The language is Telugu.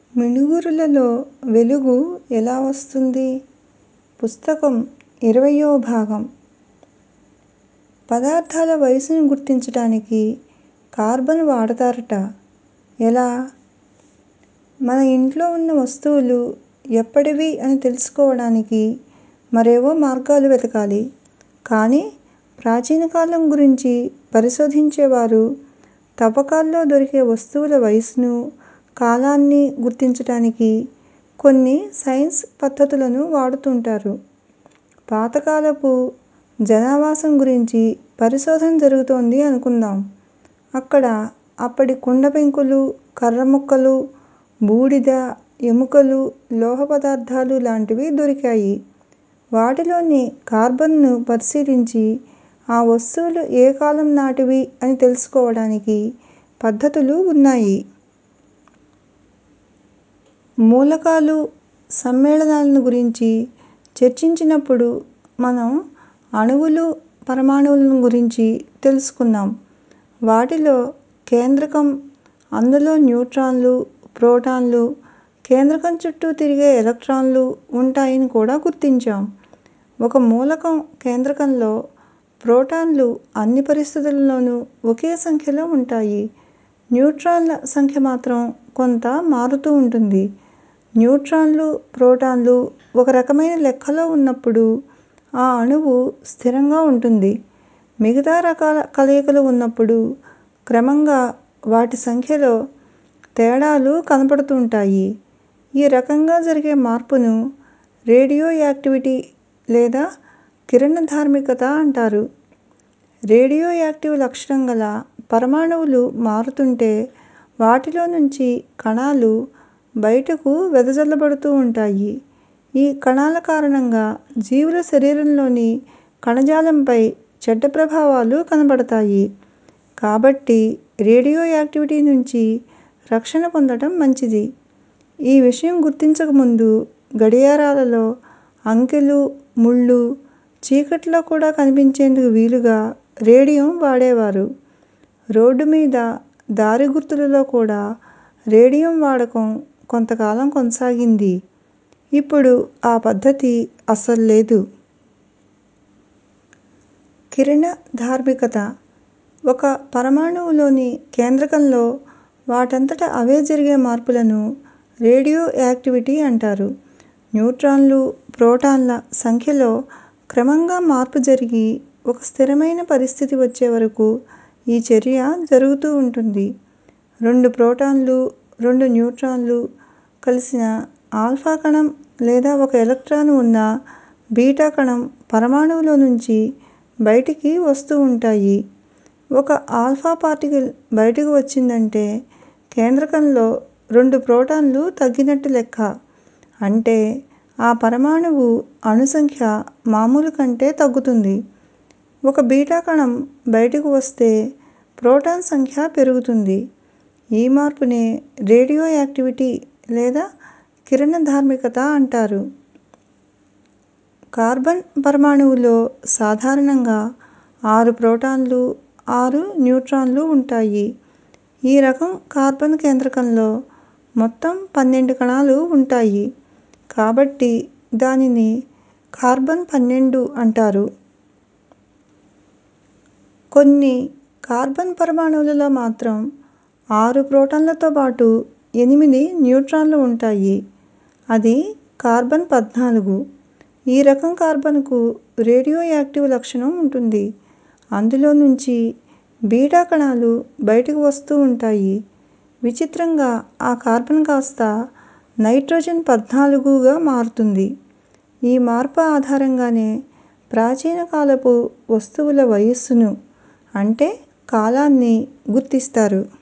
మిణుగురులలో వెలుగు ఎలా వస్తుంది? పుస్తకం ఇరవయ్యో భాగం పదార్థాల వయసును గుర్తించటానికి కార్బన్ వాడతారట. ఎలా? మన ఇంట్లో ఉన్న వస్తువులు ఎప్పటివి అని తెలుసుకోవడానికి మరేవో మార్గాలు వెతకాలి. కానీ ప్రాచీన కాలం గురించి పరిశోధించేవారు తవ్వకాల్లో దొరికే వస్తువుల వయసును, కాలాన్ని గుర్తించటానికి కొన్ని సైన్స్ పద్ధతులను వాడుతుంటారు. పాతకాలపు జనావాసం గురించి పరిశోధన జరుగుతోంది అనుకుందాం. అక్కడ అప్పటి కుండ పెంకులు, కర్ర ముక్కలు, బూడిద, ఎముకలు, లోహ పదార్థాలు లాంటివి దొరికాయి. వాటిలోని కార్బన్ను పరిశీలించి ఆ వస్తువులు ఏ కాలం నాటివి అని తెలుసుకోవడానికి పద్ధతులు ఉన్నాయి. మూలకాలు, సమ్మేళనాలను గురించి చర్చించినప్పుడు మనం అణువులు, పరమాణువులను గురించి తెలుసుకున్నాం. వాటిలో కేంద్రకం, అందులో న్యూట్రాన్లు, ప్రోటాన్లు, కేంద్రకం చుట్టూ తిరిగే ఎలక్ట్రాన్లు ఉంటాయని కూడా గుర్తించాం. ఒక మూలకం కేంద్రకంలో ప్రోటాన్లు అన్ని పరిస్థితులలోనూ ఒకే సంఖ్యలో ఉంటాయి. న్యూట్రాన్ల సంఖ్య మాత్రం కొంత మారుతూ ఉంటుంది. న్యూట్రాన్లు, ప్రోటాన్లు ఒక రకమైన లెక్కలో ఉన్నప్పుడు ఆ అణువు స్థిరంగా ఉంటుంది. మిగతా రకాల కలయికలు ఉన్నప్పుడు క్రమంగా వాటి సంఖ్యలో తేడాలు కనపడుతుంటాయి. ఈ రకంగా జరిగే మార్పును రేడియో యాక్టివిటీ లేదా కిరణధార్మికత అంటారు. రేడియో యాక్టివ్ లక్షణం గల పరమాణువులు మారుతుంటే వాటిలో నుంచి కణాలు బయటకు వెదజల్లబడుతూ ఉంటాయి. ఈ కణాల కారణంగా జీవుల శరీరంలోని కణజాలంపై చెడ్డ ప్రభావాలు కనబడతాయి. కాబట్టి రేడియో యాక్టివిటీ నుంచి రక్షణ పొందటం మంచిది. ఈ విషయం గుర్తించక ముందు గడియారాలలో అంకెలు, ముళ్ళు, చీకట్లో కూడా కనిపించేందుకు వీలుగా రేడియం వాడేవారు. రోడ్డు మీద దారి గుర్తులలో కూడా రేడియం వాడకం కొంతకాలం కొనసాగింది. ఇప్పుడు ఆ పద్ధతి అసల్లేదు. కిరణధార్మికత ఒక పరమాణువులోని కేంద్రకంలో వాటంతట అవే జరిగే మార్పులను రేడియో యాక్టివిటీ అంటారు. న్యూట్రాన్లు, ప్రోటాన్ల సంఖ్యలో క్రమంగా మార్పు జరిగి ఒక స్థిరమైన పరిస్థితి వచ్చే వరకు ఈ చర్య జరుగుతూ ఉంటుంది. రెండు ప్రోటాన్లు, రెండు న్యూట్రాన్లు కలిసిన ఆల్ఫా కణం లేదా ఒక ఎలక్ట్రాన్ ఉన్న బీటా కణం పరమాణువులో నుంచి బయటికి వస్తూ ఉంటాయి. ఒక ఆల్ఫా పార్టికల్ బయటకు వచ్చిందంటే కేంద్రకంలో రెండు ప్రోటాన్లు తగ్గినట్టు లెక్క. అంటే ఆ పరమాణువు అణు సంఖ్య మామూలు కంటే తగ్గుతుంది. ఒక బీటా కణం బయటకు వస్తే ప్రోటాన్ సంఖ్య పెరుగుతుంది. ఈ మార్పునే రేడియో యాక్టివిటీ లేదా కిరణధార్మికత అంటారు. కార్బన్ పరమాణువులో సాధారణంగా ఆరు ప్రోటాన్లు, ఆరు న్యూట్రాన్లు ఉంటాయి. ఈ రకం కార్బన్ కేంద్రకంలో మొత్తం పన్నెండు కణాలు ఉంటాయి. కాబట్టి దానిని కార్బన్ పన్నెండు అంటారు. కొన్ని కార్బన్ పరమాణువులలో మాత్రం ఆరు ప్రోటాన్లతో పాటు ఎనిమిది న్యూట్రాన్లు ఉంటాయి. అది కార్బన్ పద్నాలుగు. ఈ రకం కార్బన్కు రేడియో యాక్టివ్ లక్షణం ఉంటుంది. అందులో నుంచి బీటా కణాలు బయటకు వస్తూ ఉంటాయి. విచిత్రంగా ఆ కార్బన్ కాస్త నైట్రోజన్ పద్నాలుగుగా మారుతుంది. ఈ మార్పు ఆధారంగానే ప్రాచీన కాలపు వస్తువుల వయస్సును అంటే కాలాన్ని గుర్తిస్తారు.